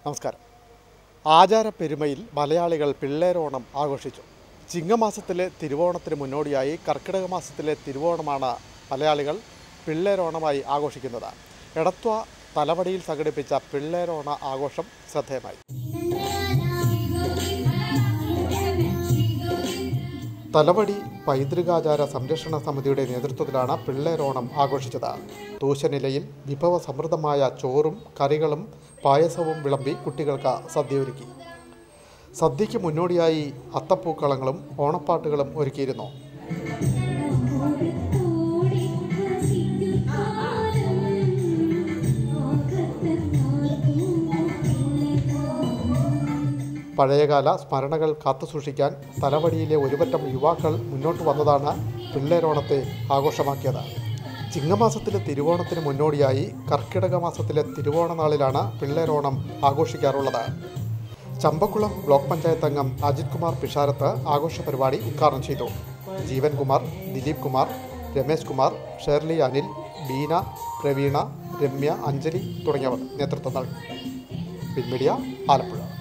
നമസ്കാരം ആചാരപ്പെരുമയിൽ മലയാളികൾ പിള്ളേരോണം ആഘോഷിച്ചു ചിങ്ങമാസത്തിലെ തിരുവോണത്തിന് മുന്നോടിയായി കർക്കിടക മാസത്തിലെ തിരുവോണമാണ് മലയാളികൾ പിള്ളേരോണമായി ആഘോഷിക്കുന്നത് എടത്വ തലവടിയിൽ സംഘടിപ്പിച്ച പിള്ളേരോണ ആഘോഷം ശ്രദ്ധേയമായി തലവടി പൈതൃകാചാര സംരക്ഷണ സമിതിയുടെ നേതൃത്വത്തിലാണ് പിള്ളേരോണം ആഘോഷിച്ചത് തൂശനിലയിൽ വിഭവസമൃദ്ധമായ ചോറും കറികളും പായസവും വിളമ്പി കുട്ടികൾക്ക് സദ്യ ഒരുക്കി സദ്യയ്ക്ക് മുന്നോടിയായി അത്തപ്പൂക്കളങ്ങളും ഓണപ്പാട്ടുകളും ഒരുക്കിയിരുന്നു പഴയകാല സ്മരണകൾ കാത്തുസൂക്ഷിക്കാൻ തലവടിയിലെ ഒരുപറ്റം യുവാക്കൾ മുന്നോട്ട് വന്നതാണ് പിള്ളേരോണത്തെ ആഘോഷമാക്കിയത് ചിങ്ങമാസത്തിലെ തിരുവോണത്തിന് മുന്നോടിയായി കർക്കിടക മാസത്തിലെ തിരുവോണ നാളിലാണ് പിള്ളേരോണം ആഘോഷിക്കാറുള്ളത് ചമ്പക്കുളം ബ്ലോക്ക് പഞ്ചായത്ത് അംഗം അജിത് കുമാർ പിഷാരത്ത് ആഘോഷ പരിപാടി ഉദ്ഘാടനം ചെയ്തു ജീവൻ കുമാർ ദിലീപ് കുമാർ രമേശ് കുമാർ ഷേർലി അനിൽ ബീന പ്രവീണ രമ്യ അഞ്ജലി തുടങ്ങിയവർ നേതൃത്വം നൽകി പിൻമീഡിയ ആലപ്പുഴ